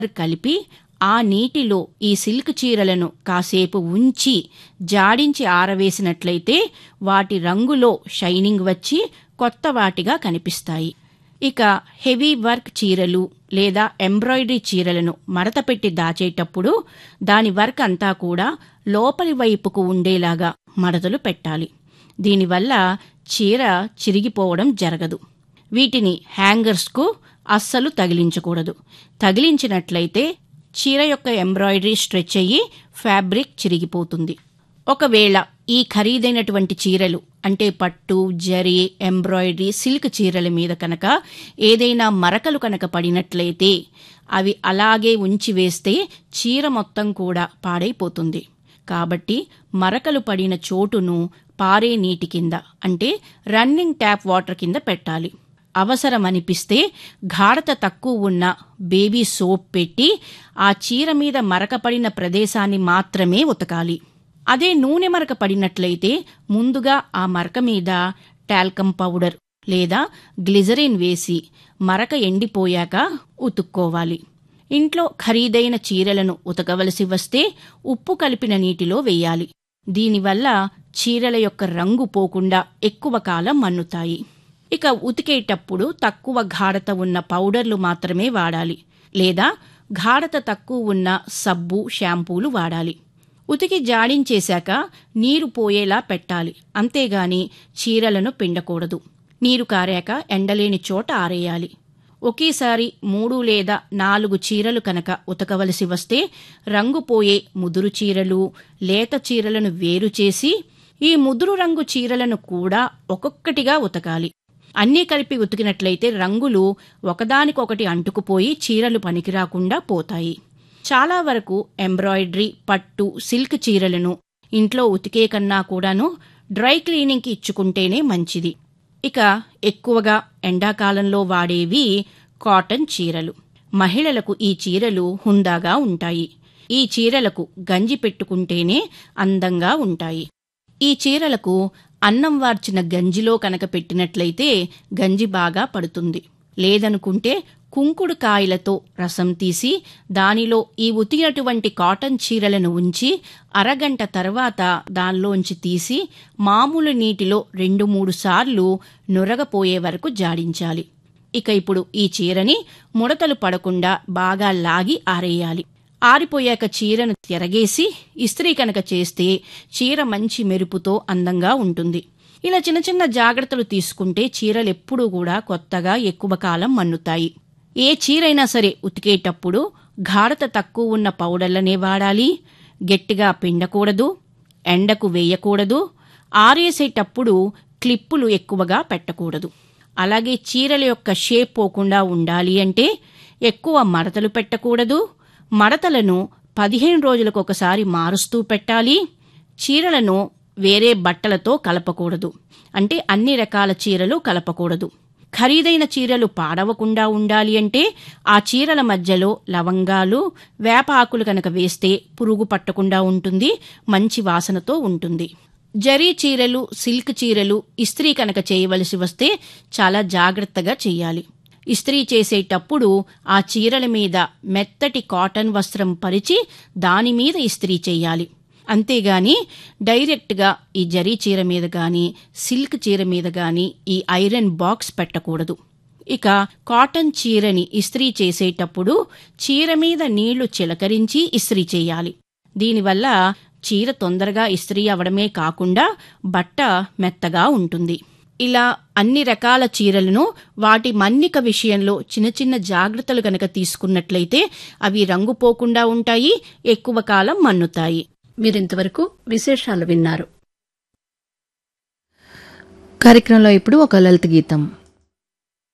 కలిపి ఆ నీటిలో ఈ సిల్క్ చీరలను కాసేపు ఉంచి జాడించి ఆరవేసినట్లయితే వాటి రంగులో షైనింగ్ వచ్చి కొత్త వాటిగా కనిపిస్తాయి ఇక హెవీ వర్క్ చీరలు లేదా ఎంబ్రాయిడరీ చీరలను మడతపెట్టి దాచేటప్పుడు దాని వర్క్ అంతా కూడా లోపలి వైపుకు ఉండేలాగా మడతలు పెట్టాలి దీనివల్ల చీర చిరిగిపోవడం జరగదు వీటిని హ్యాంగర్స్కు అస్సలు తగిలించకూడదు తగిలించినట్లయితే చీర యొక్క ఎంబ్రాయిడరీ స్ట్రెచ్ అయ్యి ఫ్యాబ్రిక్ చిరిగిపోతుంది ఒకవేళ ఈ ఖరీదైనటువంటి చీరలు అంటే పట్టు జరీ ఎంబ్రాయిడరీ సిల్క్ చీరల మీద కనుక ఏదైనా మరకలు కనుక పడినట్లయితే అవి అలాగే ఉంచి వేస్తే చీర మొత్తం కూడా పాడైపోతుంది కాబట్టి మరకలు పడిన చోటును పారే నీటి కింద అంటే రన్నింగ్ ట్యాప్ వాటర్ కింద పెట్టాలి అవసరం అనిపిస్తే గాఢత తక్కువ ఉన్న బేబీ సోప్ పెట్టి ఆ చీర మీద మరక పడిన ప్రదేశాన్ని మాత్రమే ఉతకాలి అదే నూనె మరక పడినట్లయితే ముందుగా ఆ మరక మీద టాల్కమ్ పౌడర్ లేదా గ్లిజరిన్ వేసి మరక ఎండిపోయాక ఉతుక్కోవాలి ఇంట్లో ఖరీదైన చీరలను ఉతకవలసి వస్తే ఉప్పు కలిపిన నీటిలో వేయాలి దీనివల్ల చీరల యొక్క రంగు పోకుండా ఎక్కువ కాలం మన్నుతాయి ఇక ఉతికేటప్పుడు తక్కువ గాఢత ఉన్న పౌడర్లు మాత్రమే వాడాలి లేదా గాఢత తక్కువ ఉన్న సబ్బు షాంపూలు వాడాలి ఉతికి జాడించేశాక నీరు పోయేలా పెట్టాలి అంతేగాని చీరలను పిండకూడదు నీరు కారాక ఎండలేని చోట ఆరేయాలి ఒకేసారి మూడు లేదా నాలుగు చీరలు కనుక ఉతకవలసి వస్తే రంగు పోయే ముదురు చీరలు లేత చీరలను వేరు చేసి ఈ ముదురు రంగు చీరలను కూడా ఒక్కొక్కటిగా ఉతకాలి అన్నీ కలిపి ఉతికినట్లయితే రంగులు ఒకదానికొకటి అంటుకుపోయి చీరలు పనికిరాకుండా పోతాయి చాలా వరకు ఎంబ్రాయిడరీ పట్టు సిల్క్ చీరలను ఇంట్లో ఉతికే కన్నా కూడాను డ్రై క్లీనింగ్కి ఇచ్చుకుంటేనే మంచిది ఇక ఎక్కువగా ఎండాకాలంలో వాడేవి కాటన్ చీరలు మహిళలకు ఈ చీరలు హుందాగా ఉంటాయి ఈ చీరలకు గంజి పెట్టుకుంటేనే అందంగా ఉంటాయి ఈ చీరలకు అన్నం వార్చిన గంజిలో కనుక పెట్టినట్లయితే గంజి బాగా పడుతుంది లేదనుకుంటే కుంకుడు కాయలతో రసం తీసి దానిలో ఈ ఉతికినటువంటి కాటన్ చీరలను ఉంచి అరగంట తర్వాత దానిలోంచి తీసి మామూలు నీటిలో రెండు మూడు సార్లు నురగపోయే వరకు జాడించాలి ఇక ఇప్పుడు ఈ చీరని ముడతలు పడకుండా బాగా లాగి ఆరేయాలి ఆరిపోయాక చీరను తిరగేసి ఇస్త్రీ కనుక చేస్తే చీర మంచి మెరుపుతో అందంగా ఉంటుంది ఇలా చిన్న చిన్న జాగ్రత్తలు తీసుకుంటే చీరలు ఎప్పుడూ కూడా కొత్తగా ఎక్కువ కాలం మన్నుతాయి ఏ చీరైనా సరే ఉతికేటప్పుడు గాఢత తక్కువ ఉన్న పౌడర్లనే వాడాలి గట్టిగా పిండకూడదు ఎండకు వేయకూడదు ఆరేసేటప్పుడు క్లిప్పులు ఎక్కువగా పెట్టకూడదు అలాగే చీరల యొక్క షేప్ పోకుండా ఉండాలి అంటే ఎక్కువ మడతలు పెట్టకూడదు మడతలను పదిహేను రోజులకు ఒకసారి మారుస్తూ పెట్టాలి చీరలను వేరే బట్టలతో కలపకూడదు అంటే అన్ని రకాల చీరలు కలపకూడదు ఖరీదైన చీరలు పాడవకుండా ఉండాలి అంటే ఆ చీరల మధ్యలో లవంగాలు వేప ఆకులు కనుక వేస్తే పురుగు పట్టకుండా ఉంటుంది మంచి వాసనతో ఉంటుంది జరీ చీరలు సిల్క్ చీరలు ఇస్త్రీ కనుక చేయవలసి వస్తే చాలా జాగ్రత్తగా చెయ్యాలి ఇస్త్రీ చేసేటప్పుడు ఆ చీరల మీద మెత్తటి కాటన్ వస్త్రం పరిచి దాని మీద ఇస్త్రీ చెయ్యాలి అంతేగాని డైరెక్ట్గా ఈ జరీ చీర మీద గాని సిల్క్ చీర మీద గాని ఈ ఐరన్ బాక్స్ పెట్టకూడదు ఇక కాటన్ చీరని ఇస్త్రీ చేసేటప్పుడు చీర మీద నీళ్లు చిలకరించి ఇస్త్రీ చేయాలి దీనివల్ల చీర తొందరగా ఇస్త్రీ అవడమే కాకుండా బట్ట మెత్తగా ఉంటుంది ఇలా అన్ని రకాల చీరలను వాటి మన్నిక విషయంలో చిన్న చిన్న జాగ్రత్తలు గనక తీసుకున్నట్లయితే అవి రంగు పోకుండా ఉంటాయి ఎక్కువ కాలం మన్నుతాయి మీరింతవరకు విశేషాలు విన్నారు కార్యక్రమంలో ఇప్పుడు ఒక లలిత గీతం